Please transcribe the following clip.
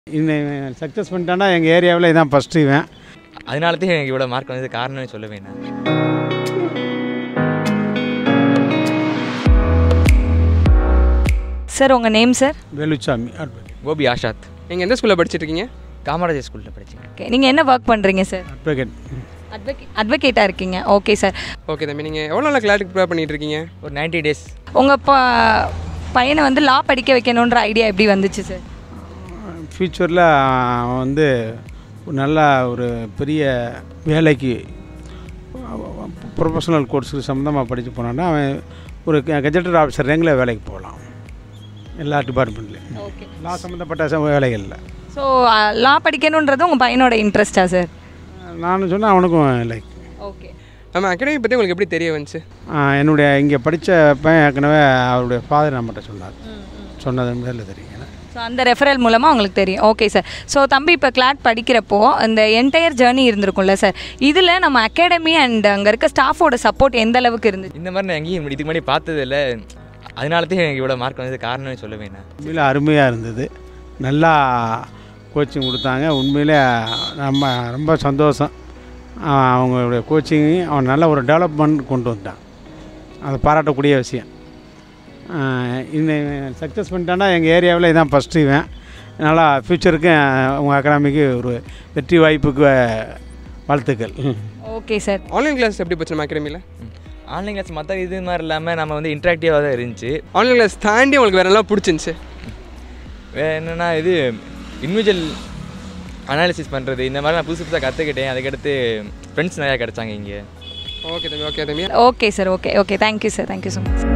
இன்னும் சக்ஸஸ் பண்ணிட்டான்னா எங்கள் ஏரியாவில் இதான் ஃபஸ்ட்டு இவன் அதனால தான் எனக்கு இவ்வளோ மார்க் வந்தது காரணம்னு சொல்லுவேன் நான் சார் உங்கள் name sir Velusamy advocate Gopi Ashad நீங்கள் எந்த ஸ்கூலில் படிச்சிட்டு இருக்கீங்க காமராஜர் ஸ்கூலில் படித்தேன் ஓகே நீங்கள் என்ன ஒர்க் பண்ணுறீங்க சார் அட்வொகேட் அட்வொகேட் அட்வொகேட்டாக இருக்கீங்க ஓகே சார் ஓகே தம்பி நீங்கள் எவ்வளோ நாள் கிளாட்டுக்கு ப்ரிப்பேர் பண்ணிட்டு இருக்கீங்க ஒரு 90 டேஸ் உங்கள் ப பையனை வந்து லா படிக்க வைக்கணுன்ற ஐடியா எப்படி வந்துச்சு சார் ஃப்யூச்சரில் வந்து ஒரு நல்ல ஒரு பெரிய வேலைக்கு ப்ரொஃபஷனல் கோர்ஸுக்கு சம்மந்தமாக படித்து போனான்னா அவன் ஒரு கெஜெட்டட் ஆஃபீஸர் ரேங்கில் வேலைக்கு போகலாம் எல்லா டிபார்ட்மெண்ட்லேயும் ஓகே லா சம்மந்தப்பட்ட ச- வேலைகளில் ஸோ லா படிக்கணுன்றது உங்கள் பையனோட இன்ட்ரெஸ்டா சார் நான் சொன்னால் அவனுக்கும் லைக் ஓகே நம்ம அகாடமி பற்றி உங்களுக்கு எப்படி தெரிய வந்துச்சு என்னுடைய இங்கே படித்த பையன் ஏற்கனவே அவருடைய ஃபாதர் நம்மகிட்ட சொன்னார் சொன்னது முதல்ல தெரியும் ஸோ அந்த ரெஃபரல் மூலமாக உங்களுக்கு தெரியும் ஓகே சார் ஸோ தம்பி இப்போ கிளாட் படிக்கிறப்போ இந்த என்டையர் ஜேர்னி இருந்திருக்கும்ல சார் இதில் நம்ம அகாடமி அண்ட் அங்கே இருக்க ஸ்டாஃபோட சப்போர்ட் எந்த அளவுக்கு இருந்துச்சு இந்த மாதிரி நான் எங்கேயும் இதுக்கு முன்னாடி பார்த்தது இல்லை அதனால தான் எனக்கு இவ்வளோ மார்க் வந்தது காரணம்னு சொல்லுவேன் நான் உண்மையில் அருமையாக இருந்தது நல்லா கோச்சிங் கொடுத்தாங்க உண்மையிலே நம்ம ரொம்ப சந்தோஷம் அவன் அவங்களுடைய கோச்சிங் அவன் நல்ல ஒரு டெவலப்மெண்ட் கொண்டு வந்தான் அது பாராட்டக்கூடிய விஷயம் இன்னும் சக்ஸஸ் பண்ணிட்டான்னா எங்கள் ஏரியாவில் இதான் ஃபஸ்ட்டு இவன் நல்லா ஃப்யூச்சருக்கு உங்கள் அகாடமிக்கு ஒரு வெற்றி வாய்ப்புக்கு வாழ்த்துக்கள் ஓகே சார் ஆன்லைன் கிளாஸ் எப்படி போச்சு நம்ம அகாடமியில் ஆன்லைன் கிளாஸ் மற்ற இது மாதிரி இல்லாமல் நம்ம வந்து இன்ட்ராக்டிவாக தான் இருந்துச்சு ஆன்லைன் கிளாஸ் தாண்டி உங்களுக்கு வேறு எல்லாம் பிடிச்சிருந்துச்சு வேறு என்னென்னா இது இண்டிவிஜுவல் அனாலிசிஸ் பண்ணுறது இந்த மாதிரி நான் புதுசு புதுசாக கற்றுக்கிட்டேன் அதுக்கடுத்து ஃப்ரெண்ட்ஸ் நிறையா கிடச்சாங்க இங்கே ஓகே தம்பி ஓகே தம்பி okay sir okay okay thank you sir thank you so much